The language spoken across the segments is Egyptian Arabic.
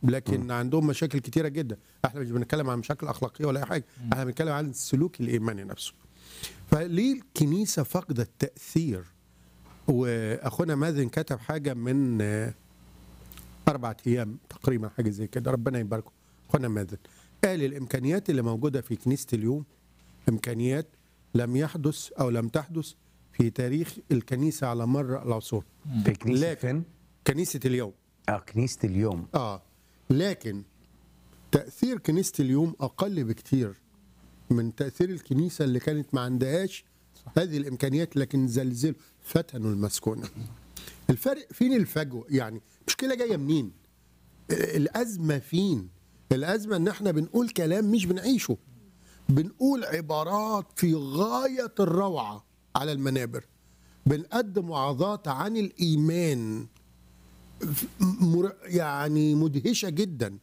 لكن عندهم مشاكل كتيره جدا احنا مش بنتكلم عن مشاكل اخلاقيه ولا اي حاجه احنا بنتكلم عن السلوك الايماني نفسه فليه الكنيسه فاقده التاثير واخونا مازن كتب حاجه من آه، اربع ايام تقريبا حاجه زي كده ربنا يباركه اخونا مازن قال الامكانيات اللي موجوده في كنيسه اليوم امكانيات لم يحدث او لم تحدث في تاريخ الكنيسه على مر العصور في كنيسه لكن- فين؟ كنيسه اليوم اه كنيسه اليوم اه لكن تاثير كنيسه اليوم اقل بكتير من تاثير الكنيسه اللي كانت ما عندهاش هذه الامكانيات لكن زلزلوا فتنوا المسكونه الفرق فين الفجوه يعني مشكله جايه منين الازمه فين الازمه ان احنا بنقول كلام مش بنعيشه بنقول عبارات في غايه الروعه على المنابر بنقدم وعظات عن الايمان مر- يعني مدهشه جدا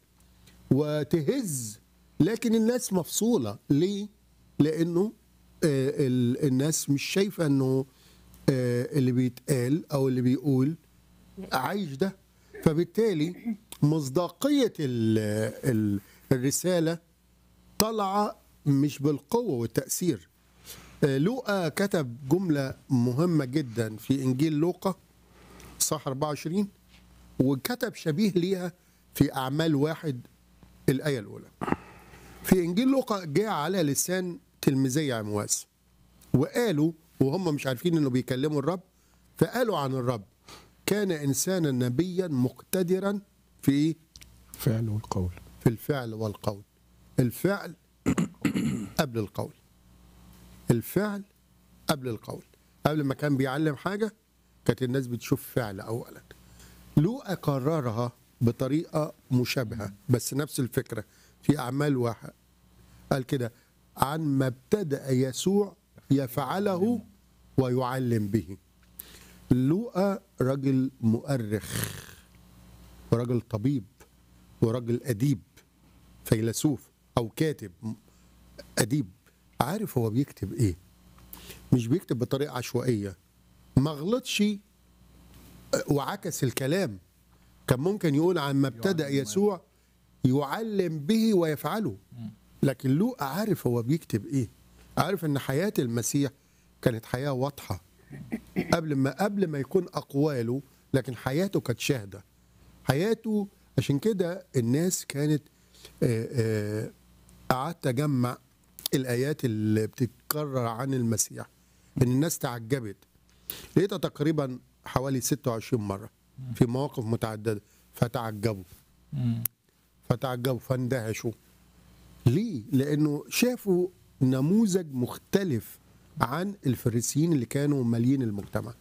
وتهز لكن الناس مفصوله ليه؟ لانه آه، ال- الناس مش شايفه انه آه، اللي بيتقال او اللي بيقول عايش ده فبالتالي مصداقيه ال- ال- الرساله طالعه مش بالقوه والتاثير آه، لوقا كتب جمله مهمه جدا في انجيل لوقا صح 24 وكتب شبيه ليها في أعمال واحد الآية الأولى في إنجيل لوقا جاء على لسان تلميذي عمواس وقالوا وهم مش عارفين إنه بيكلموا الرب فقالوا عن الرب كان إنسانا نبيا مقتدرا في إيه؟ فعل والقول في الفعل والقول الفعل قبل القول الفعل قبل القول قبل ما كان بيعلم حاجة كانت الناس بتشوف فعل أولا لوقا كررها بطريقة مشابهة بس نفس الفكرة في أعمال واحد قال كده عن ما ابتدأ يسوع يفعله ويعلم به لوقا رجل مؤرخ ورجل طبيب ورجل أديب فيلسوف أو كاتب أديب عارف هو بيكتب إيه مش بيكتب بطريقة عشوائية ما غلطش وعكس الكلام كان ممكن يقول عن ما ابتدأ يسوع يعلم به ويفعله لكن لوقا عارف هو بيكتب ايه عارف ان حياة المسيح كانت حياة واضحة قبل ما قبل ما يكون أقواله لكن حياته كانت شاهدة حياته عشان كده الناس كانت آه، آه، قعدت أجمع الآيات اللي بتتكرر عن المسيح إن الناس تعجبت لقيتها تقريبا حوالي 26 مرة في مواقف متعددة فتعجبوا فتعجبوا فاندهشوا ليه؟ لأنه شافوا نموذج مختلف عن الفريسيين اللي كانوا مالين المجتمع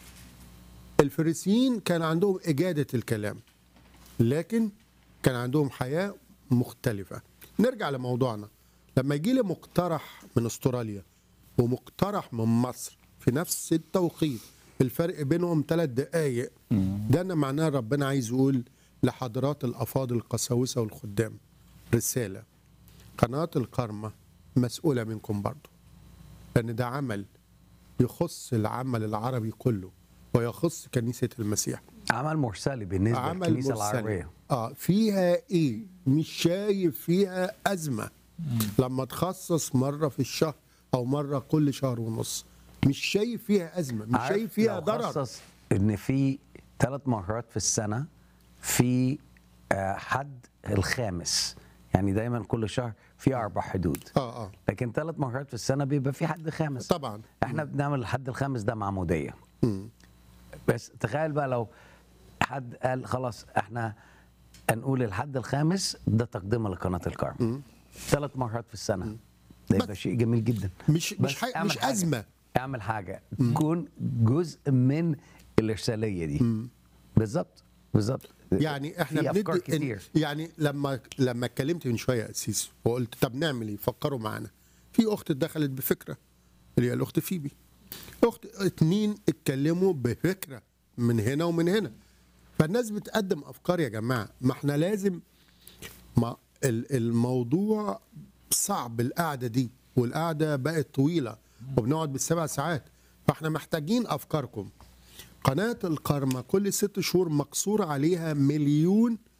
الفريسيين كان عندهم إجادة الكلام لكن كان عندهم حياة مختلفة نرجع لموضوعنا لما يجي لي مقترح من استراليا ومقترح من مصر في نفس التوقيت الفرق بينهم ثلاث دقايق ده أنا معناه ربنا عايز يقول لحضرات الأفاضل القساوسة والخدام رسالة قناة الكرمة مسؤولة منكم برضو لأن ده عمل يخص العمل العربي كله ويخص كنيسة المسيح عمل مرسلي بالنسبه عمل للكنيسه مرسلي. العربيه اه فيها ايه مش شايف فيها ازمه لما تخصص مره في الشهر او مره كل شهر ونص مش شايف فيها ازمه مش عارف شايف فيها لو ضرر خصص ان في ثلاث مرات في السنه في آه، حد الخامس يعني دايما كل شهر في اربع حدود اه اه لكن ثلاث مرات في السنه بيبقى في حد خامس طبعا احنا بنعمل الحد الخامس ده معموديه مم. بس تخيل بقى لو حد قال خلاص احنا هنقول الحد الخامس ده تقدمه لقناه الكرم ثلاث مرات في السنه ده يبقى بس- شيء جميل جدا مش بس مش حي... اعمل مش حاجة. ازمه اعمل حاجه تكون جزء من الارساليه دي بالظبط بالظبط يعني احنا في افكار بندي كتير يعني لما لما اتكلمت من شويه يا اسيس وقلت طب نعمل ايه فكروا معانا في اخت دخلت بفكره اللي هي الاخت فيبي اخت اتنين اتكلموا بفكره من هنا ومن هنا فالناس بتقدم افكار يا جماعه ما احنا لازم ما ال- الموضوع صعب القعده دي والقعده بقت طويله وبنقعد بالسبع ساعات فاحنا محتاجين افكاركم قناه القرمه كل ست شهور مقصور عليها مليون